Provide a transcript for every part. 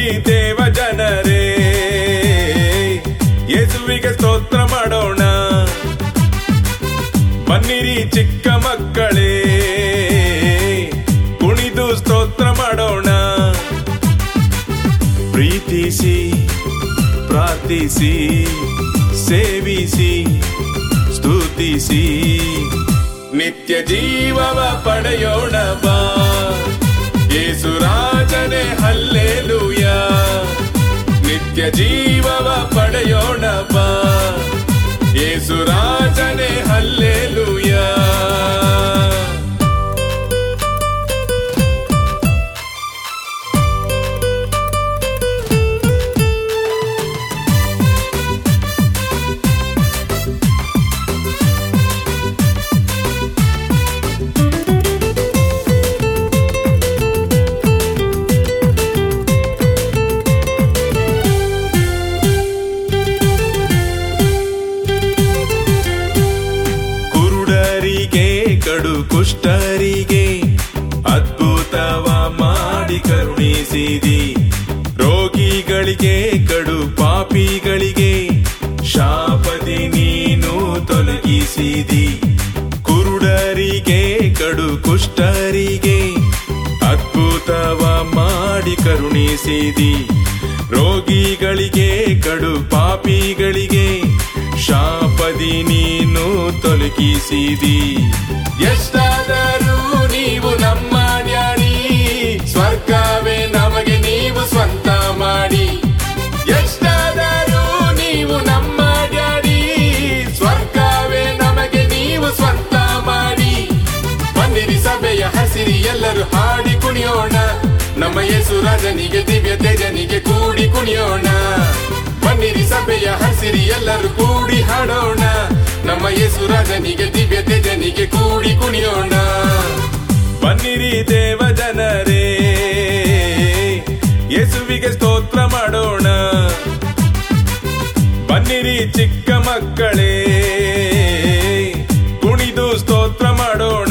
ಬನ್ನಿರಿ ದೇವ ಜನರೇ ಯೇಸುವಿಗೆ ಸ್ತೋತ್ರ ಮಾಡೋಣ ಬನ್ನಿರಿ ಚಿಕ್ಕ ಮಕ್ಕಳೇ ಕುಣಿದು ಸ್ತೋತ್ರ ಮಾಡೋಣ ಪ್ರೀತಿಸಿ ಪ್ರಾರ್ಥಿಸಿ ಸೇವಿಸಿ ಸ್ತುತಿಸಿ ನಿತ್ಯ ಜೀವವ ಪಡೆಯೋಣ ಬಾ ಯೇಸು ರಾಜನೇ ಹಲ್ಲೇಲೂಯ ನಿತ್ಯ ಜೀವವ ಪಡೆಯೋಣ ಬಾ ಯೇಸು ರಾಜನೇ ಹಲ್ಲೇಲೂಯ ಕುರುಡರಿಗೆ ಕಡು ಕುಷ್ಠರಿಗೆ ಅದ್ಭುತವ ಮಾಡಿ ಕರುಣಿಸಿದಿ ರೋಗಿಗಳಿಗೆ ಕಡು ಪಾಪಿಗಳಿಗೆ ಶಾಪದಿ ನೀನು ತೊಲಗಿಸಿದಿ ಕುರುಡರಿಗೆ ಕಡು ಕುಷ್ಠರಿಗೆ ಅದ್ಭುತವ ಮಾಡಿ ಕರುಣಿಸಿದಿ ರೋಗಿಗಳಿಗೆ ಕಡು ಪಾಪಿಗಳಿಗೆ ಶಾಪದಿ ನೀನು ತೊಲಗಿಸಿದಿ ಎಷ್ಟಾದರೂ ನೀವು ನಮ್ಮ ಡ್ಯಾಡಿ ಸ್ವರ್ಗವೇ ನಮಗೆ ನೀವು ಸ್ವಂತ ಮಾಡಿ ಎಷ್ಟಾದರೂ ನೀವು ನಮ್ಮ ಡ್ಯಾಡಿ ಸ್ವರ್ಗವೇ ನಮಗೆ ನೀವು ಸ್ವಂತ ಮಾಡಿ ಬನ್ನಿರಿ ಸಭೆಯ ಹಸಿರಿ ಎಲ್ಲರೂ ಹಾಡಿ ಕುಣಿಯೋಣ ನಮ್ಮ ಯೇಸು ರಾಜನಿಗೆ ದಿವ್ಯ ತೇಜನಿಗೆ ಕೂಡಿ ಕುಣಿಯೋಣ ಬನ್ನಿರಿ ಸಭೆಯ ಹಸಿರಿ ಎಲ್ಲರೂ ಕೂಡಿ ಹಾಡೋಣ ನಮ್ಮ ಯೇಸು ರಾಜನಿಗೆ ದಿವ್ಯ ತೇಜನಿಗೆ ಕೂಡಿ ಕುಣಿಯೋಣ ಬನ್ನಿರಿ ದೇವ ಜನರೇ ಯೇಸುವಿಗೆ ಸ್ತೋತ್ರ ಮಾಡೋಣ ಬನ್ನಿರಿ ಚಿಕ್ಕ ಮಕ್ಕಳೇ ಕುಣಿದು ಸ್ತೋತ್ರ ಮಾಡೋಣ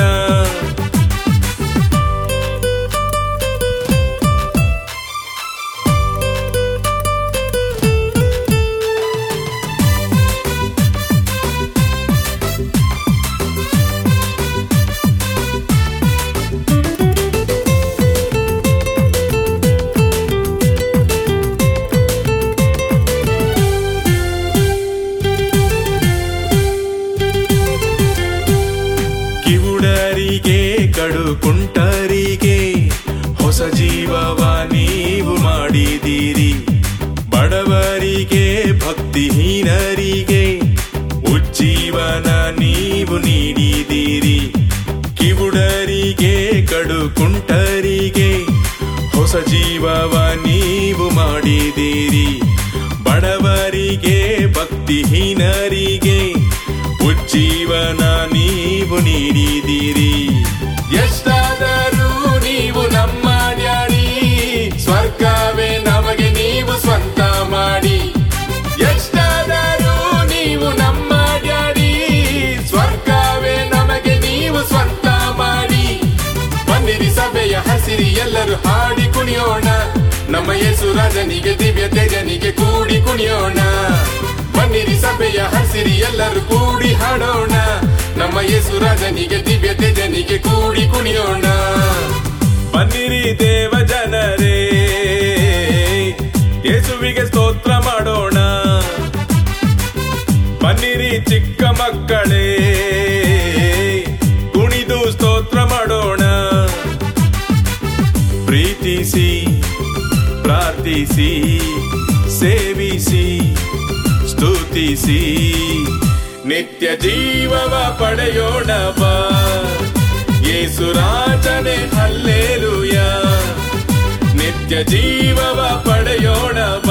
ಕಿವುಡರಿಗೆ ಕಡು ಕುಂಟರಿಗೆ ಹೊಸ ಜೀವವ ನೀವು ಮಾಡಿದಿರಿ ಬಡವರಿಗೆ ಭಕ್ತಿಹೀನರಿಗೆ ಉಜ್ಜೀವನ ನೀವು ನೀಡಿದಿರಿ ಕಿವುಡರಿಗೆ ಕಡು ಕುಂಟರಿಗೆ ಹೊಸ ಜೀವವ ನೀವು ಮಾಡಿದಿರಿ ಬಡವರಿಗೆ ಭಕ್ತಿಹೀನರಿಗೆ ಉಜ್ಜೀವನ ನೀವು ನೀಡಿದಿರಿ ಎಷ್ಟಾದರೂ ನೀವು ನಮ್ಮ ಡ್ಯಾಡಿ ಸ್ವರ್ಗವೇ ನಮಗೆ ನೀವು ಸ್ವಂತ ಮಾಡಿ ಎಷ್ಟಾದರೂ ನೀವು ನಮ್ಮ ಡ್ಯಾಡಿ ಸ್ವರ್ಗವೇ ನಮಗೆ ನೀವು ಸ್ವಂತ ಮಾಡಿ ಬನ್ನಿರಿ ಸಭೆಯ ಹಸಿರಿ ಎಲ್ಲರೂ ಹಾಡಿ ಕುಣಿಯೋಣ ನಮ್ಮ ಯೇಸು ರಾಜನಿಗೆ ದಿವ್ಯ ತೇಜನಿಗೆ ಕೂಡಿ ಕುಣಿಯೋಣ ಬನ್ನಿರಿ ಸಭೆಯ ಹಸಿರಿ ಎಲ್ಲರೂ ಕೂಡಿ ಹಾಡೋಣ ನಮ್ಮ ಯೇಸು ರಾಜನಿಗೆ ದಿವ್ಯ ತೇಜನಿಗೆ ಕೂಡಿ ಕುಣಿಯೋಣ ಬನ್ನಿರಿ ದೇವ ಜನರೇ ಯೇಸುವಿಗೆ ಸ್ತೋತ್ರ ಮಾಡೋಣ ಬನ್ನಿರಿ ಚಿಕ್ಕ ಮಕ್ಕಳೇ ಕುಣಿದು ಸ್ತೋತ್ರ ಮಾಡೋಣ ಪ್ರೀತಿಸಿ ಪ್ರಾರ್ಥಿಸಿ ಸೇವಿಸಿ ಸ್ತುತಿಸಿ ನಿತ್ಯ ಜೀವವ ಪಡೆಯೋಣ ಬಾ ಯೇಸು ರಾಜನೇ ಹಲ್ಲೇಲೂಯ ನಿತ್ಯ ಜೀವವ ಪಡೆಯೋಣ